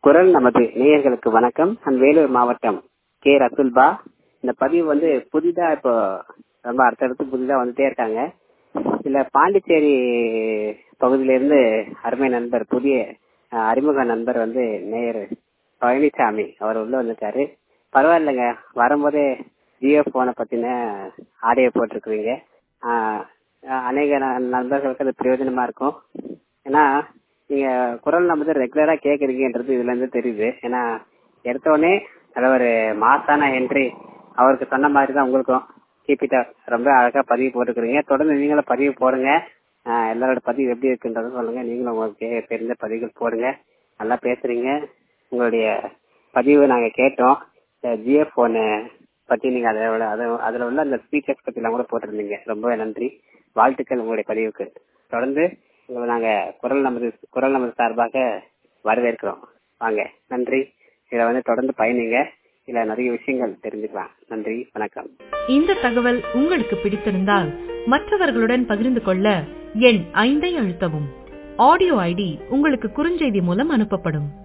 குரல் நமது நேயர்களுக்கு வணக்கம் நான் வேலூர் மாவட்டம் கே ரசுல்பா இந்த பதிவு வந்து புதிதா இப்போ ரொம்ப அடுத்தடுத்து புதிதா வந்துட்டே இருக்காங்க இதுல பாண்டிச்சேரி பகுதியில இருந்து அருமை நண்பர் புதிய அஹ், அறிமுக நண்பர் வந்து நேயர் பழனிசாமி அவர் உள்ள வந்துட்டாரு பரவாயில்லைங்க வரும்போதே ஜியோ போனை பத்தின ஆடியோ போட்டிருக்கிறீங்க ஆஹ், அஹ், அநேக ந- நண்பர்களுக்கு அது பிரயோஜனமா இருக்கும் ஏன்னா நீங்க குரல் நமது ரெகுலரா கேக்குறீங்கன்றது இதுல இருந்து தெரியுது ஏன்னா எடுத்த உடனே அதுல ஒரு மாசான என்ட்ரி அவருக்கு சொன்ன மாதிரி தான் உங்களுக்கும் கீப்பிட்ட ரொம்ப அழகா பதிவு போட்டுக்கிறீங்க தொடர்ந்து நீங்களும் பதிவு போடுங்க ஆஹ் எல்லாரோட பதிவு எப்படி இருக்குன்றத சொல்லுங்க நீங்களும் உங்களுக்கு தெரிஞ்ச பதிவுகள் போடுங்க நல்லா பேசுறீங்க உங்களுடைய பதிவு நாங்க கேட்டோம் ஜிஎஃப் போனு பத்தி நீங்க அதோட அது- அதுல உள்ள அந்த ஸ்பீச்சர்ஸ் பத்தி எல்லாம் கூட போட்டிருந்தீங்க ரொம்பவே நன்றி வாழ்த்துக்கள் உங்களுடைய பதிவுக்கு தொடர்ந்து உங்களை நாங்க குரல் நமது குரல் நமது சார்பாக வரவேற்கிறோம் வாங்க நன்றி இதுல வந்து தொடர்ந்து பயணிங்க இதுல நிறைய விஷயங்கள் தெரிஞ்சுக்கலாம் நன்றி வணக்கம் இந்த தகவல் உங்களுக்கு பிடித்திருந்தால் மற்றவர்களுடன் பகிர்ந்து கொள்ள எண் ஐந்தை அழுத்தவும் ஆடியோ ஐடி உங்களுக்கு குறுஞ்செய்தி மூலம் அனுப்பப்படும்